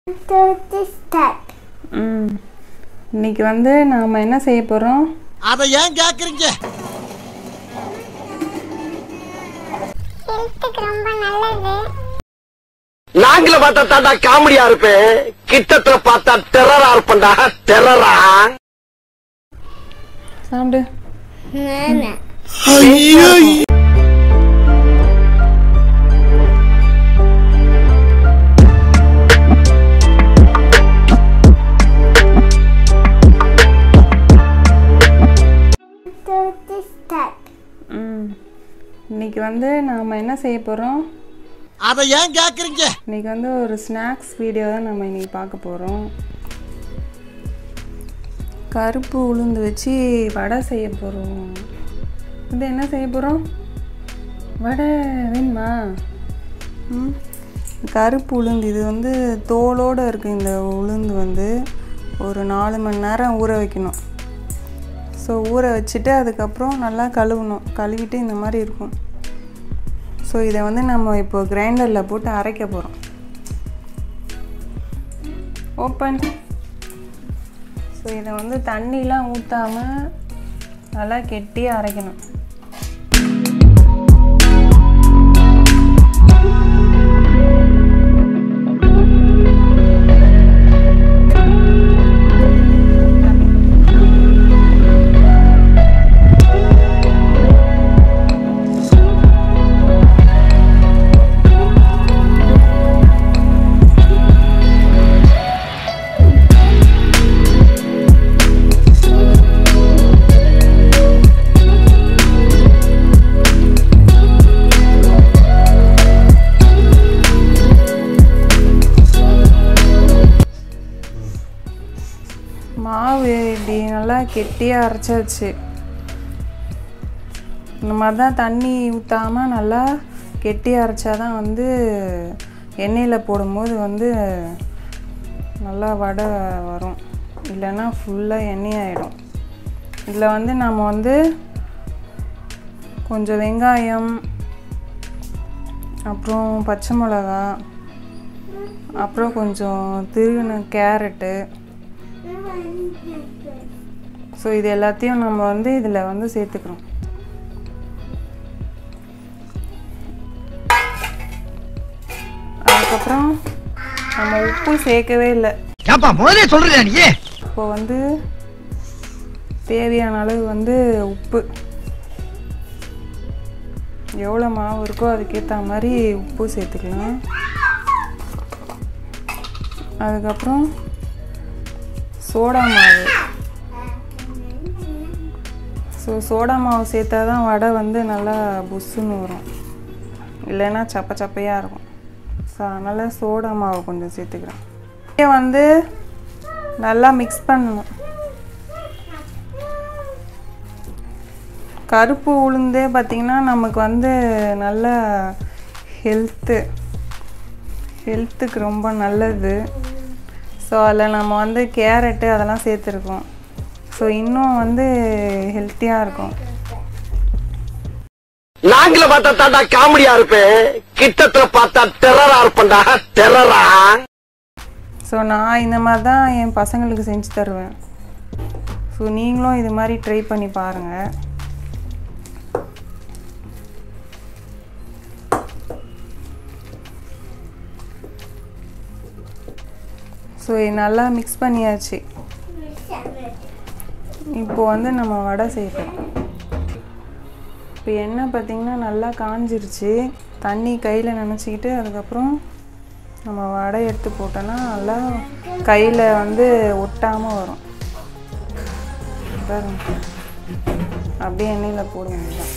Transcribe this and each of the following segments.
to start. ம் இன்னைக்கு வந்து நாம் என்ன செய்ய போகிறோம் அதை ஏன் கேக்குறீங்க ஹெல்த்துக்கு ரொம்ப நல்லது நாங்கள பார்த்தா தாண்டா காமெடியா இருப்பேன் கிட்டத்துல பார்த்தா டெரரா இருப்பேன்டா டெரரா சாப்பிடு to start. ம் இன்னைக்கு வந்து நாம் என்ன செய்ய போகிறோம் அதை ஏன் கேக்குறீங்க இன்னைக்கு வந்து ஒரு ஸ்நாக்ஸ் வீடியோ தான் நம்ம இன்னைக்கு பார்க்க போகிறோம் கருப்பு உளுந்து வச்சு வடை செய்ய போகிறோம் இது என்ன செய்ய போகிறோம் வடை வேணுமா ம் கருப்பு உளுந்து இது வந்து தோலோடு இருக்குது இந்த உளுந்து வந்து ஒரு நாலு மணி நேரம் ஊற வைக்கணும் ஸோ ஊற வச்சுட்டு அதுக்கப்புறம் நல்லா கழுவணும் கழுவிட்டு இந்த மாதிரி இருக்கும் ஸோ இதை வந்து நம்ம இப்போ கிரைண்டரில் போட்டு அரைக்க போகிறோம் ஓப்பன் ஸோ இதை வந்து தண்ணிலாம் ஊற்றாமல் நல்லா கெட்டியாக அரைக்கணும் மாவு இப்படி நல்லா கெட்டியாக அரைச்சாச்சு இந்த மாதிரி தான் தண்ணி ஊற்றாமல் நல்லா கெட்டியாக அரைச்சாதான் வந்து எண்ணெயில் போடும்போது வந்து நல்லா வடை வரும் இல்லைன்னா ஃபுல்லாக எண்ணெய் ஆகிடும் இதில் வந்து நம்ம வந்து கொஞ்சம் வெங்காயம் அப்புறம் பச்சை மிளகா அப்புறம் கொஞ்சம் திருவின கேரட்டு ஸோ இது எல்லாத்தையும் நம்ம வந்து இதில் வந்து சேர்த்துக்கிறோம் அதுக்கப்புறம் நம்ம உப்பு சேர்க்கவே இல்லை ஏப்பா முதலே சொல்றியா நீ இப்போ வந்து தேவையான அளவு வந்து உப்பு எவ்வளோ மாவு இருக்கோ அதுக்கேற்ற மாதிரி உப்பு சேர்த்துக்கலாம் அதுக்கப்புறம் சோடா மாவு ஸோ சோடா மாவு சேர்த்தா தான் வடை வந்து நல்லா புஸ்ஸுன்னு வரும் இல்லைன்னா சப்ப சப்பையாக இருக்கும் ஸோ அதனால் சோடா மாவு கொஞ்சம் சேர்த்துக்கிறேன் இதை வந்து நல்லா மிக்ஸ் பண்ணணும் கருப்பு உளுந்தே பார்த்திங்கன்னா நமக்கு வந்து நல்ல ஹெல்த்து ஹெல்த்துக்கு ரொம்ப நல்லது ஸோ அதில் நம்ம வந்து கேரட்டு அதெல்லாம் சேர்த்துருக்கோம் ஸோ இன்னும் வந்து ஹெல்த்தியாக இருக்கும் நாங்கள பார்த்தா தாண்டா காமெடியா இருப்பேன் கிட்டத்துல பார்த்தா டெரரா இருப்பேன்டா டெரரா ஸோ நான் இந்த மாதிரி தான் என் பசங்களுக்கு செஞ்சு தருவேன் ஸோ நீங்களும் இது மாதிரி ட்ரை பண்ணி பாருங்கள் ஸோ இது நல்லா மிக்ஸ் பண்ணியாச்சு இப்போ வந்து நம்ம வடை செய்ய போகிறோம் இப்போ எண்ணெய் பார்த்திங்கன்னா நல்லா காஞ்சிருச்சு தண்ணி கையில் நினச்சிக்கிட்டு அதுக்கப்புறம் நம்ம வடை எடுத்து போட்டோன்னா நல்லா கையில் வந்து ஒட்டாமல் வரும் பாருங்க அப்படியே எண்ணெயில் போட வேண்டியதான்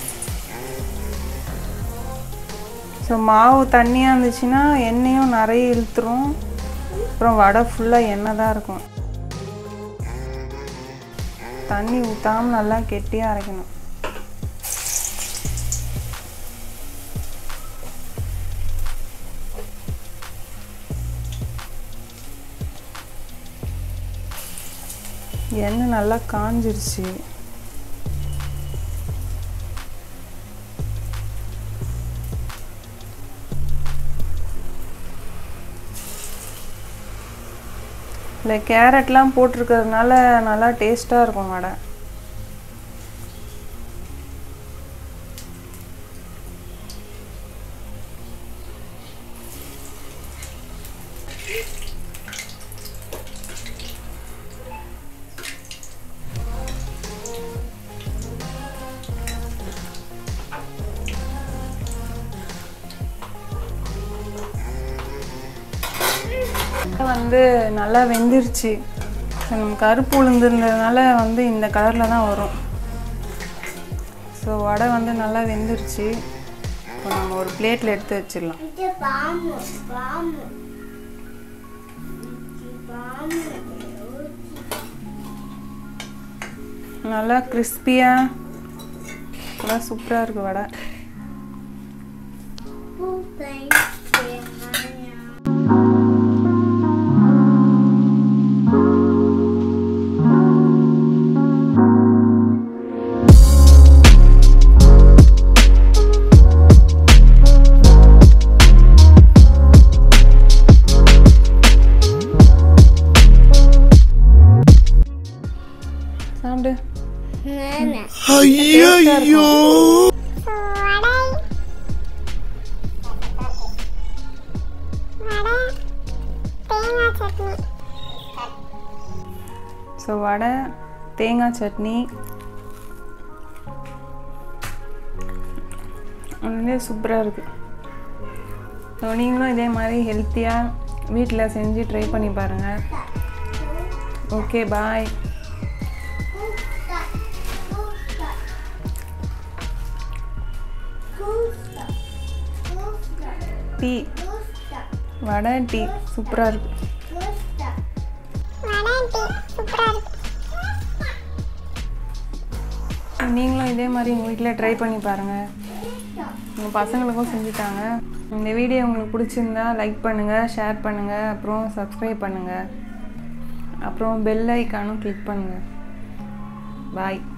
ஸோ மாவு தண்ணியாக இருந்துச்சுன்னா எண்ணெயும் நிறைய இழுத்துரும் அப்புறம் வடை ஃபுல்லாக எண்ணெய் தான் இருக்கும் தண்ணி ஊற்றாமல் நல்லா கெட்டியாக அரைக்கணும் எண்ணெய் நல்லா காஞ்சிருச்சு இல்லை கேரட்லாம் போட்டிருக்கிறதுனால நல்லா டேஸ்ட்டாக இருக்கும் வடை வந்து நல்லா வெந்துருச்சு நம்ம கருப்பு உளுந்துருந்ததுனால வந்து இந்த கலரில் தான் வரும் ஸோ வடை வந்து நல்லா வெந்துருச்சு இப்போ நம்ம ஒரு பிளேட்டில் எடுத்து வச்சிடலாம் இது பாம்பு பாம்பு பாம்பு நல்லா கிறிஸ்பியாக நல்லா சூப்பராக இருக்குது வடை பூப்பை சாப்பிடு ஐயோ ஸோ வடை தேங்காய் சட்னி உண்மையிலே சூப்பராக இருக்குது ஸோ நீங்களும் இதே மாதிரி ஹெல்த்தியாக வீட்டில் செஞ்சு ட்ரை பண்ணி பாருங்கள் ஓகே பாய் டீ வடை டீ சூப்பராக இருக்குது நீங்களும் இதே மாதிரி உங்கள் வீட்டில் ட்ரை பண்ணி பாருங்கள் உங்கள் பசங்களுக்கும் செஞ்சுட்டாங்க இந்த வீடியோ உங்களுக்கு பிடிச்சிருந்தா லைக் பண்ணுங்கள் ஷேர் பண்ணுங்கள் அப்புறம் சப்ஸ்கிரைப் பண்ணுங்கள் அப்புறம் பெல் ஐக்கானும் கிளிக் பண்ணுங்கள் பாய்